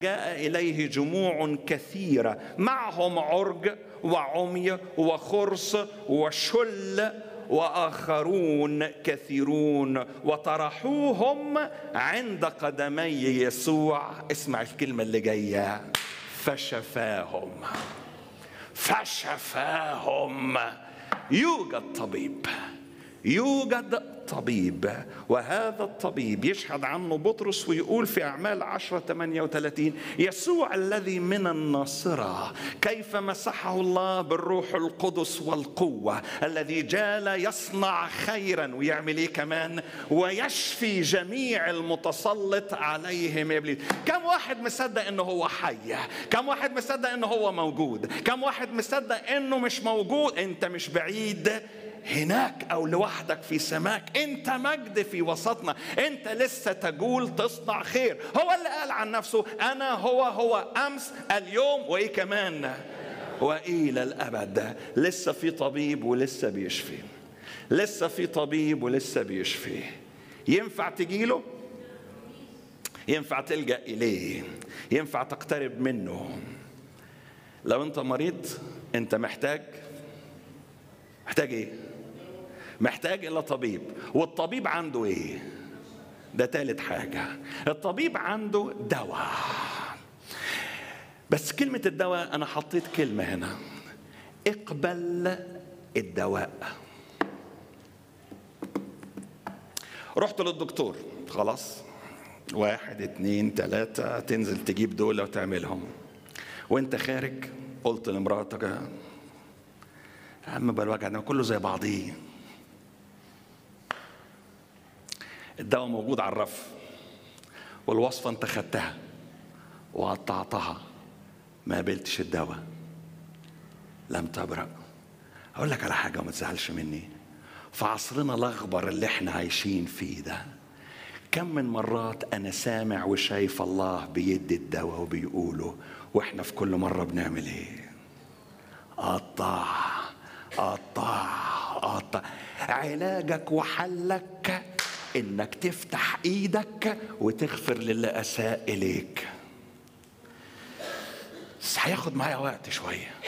جاء اليه جموع كثيره معهم عرج وعمي وخرس وشل واخرون كثيرون وطرحوهم عند قدمي يسوع اسمع الكلمه اللي جايه فشفاهم فشفاهم يوجد طبيب يوجد طبيب وهذا الطبيب يشهد عنه بطرس ويقول في أعمال عشرة 38 يسوع الذي من الناصرة كيف مسحه الله بالروح القدس والقوة الذي جال يصنع خيرا ويعمل ايه كمان ويشفي جميع المتسلط عليهم ابليس كم واحد مصدق انه هو حي كم واحد مصدق انه هو موجود كم واحد مصدق انه مش موجود انت مش بعيد هناك او لوحدك في سماك انت مجد في وسطنا انت لسه تقول تصنع خير هو اللي قال عن نفسه انا هو هو امس اليوم وايه كمان والى الابد لسه في طبيب ولسه بيشفي لسه في طبيب ولسه بيشفي ينفع تجيله ينفع تلجا اليه ينفع تقترب منه لو انت مريض انت محتاج محتاج ايه محتاج الى طبيب والطبيب عنده ايه ده تالت حاجة الطبيب عنده دواء بس كلمة الدواء أنا حطيت كلمة هنا اقبل الدواء رحت للدكتور خلاص واحد اتنين تلاتة تنزل تجيب دول وتعملهم وانت خارج قلت لمراتك يا عم بالوجع ده كله زي بعضيه الدواء موجود على الرف والوصفة انت خدتها وقطعتها ما قبلتش الدواء لم تبرأ أقول لك على حاجة وما تزعلش مني في عصرنا الأخبر اللي احنا عايشين فيه ده كم من مرات أنا سامع وشايف الله بيدي الدواء وبيقوله وإحنا في كل مرة بنعمل إيه؟ قطع قطع قطع علاجك وحلك انك تفتح ايدك وتغفر للي اساء اليك بس هياخد معايا وقت شويه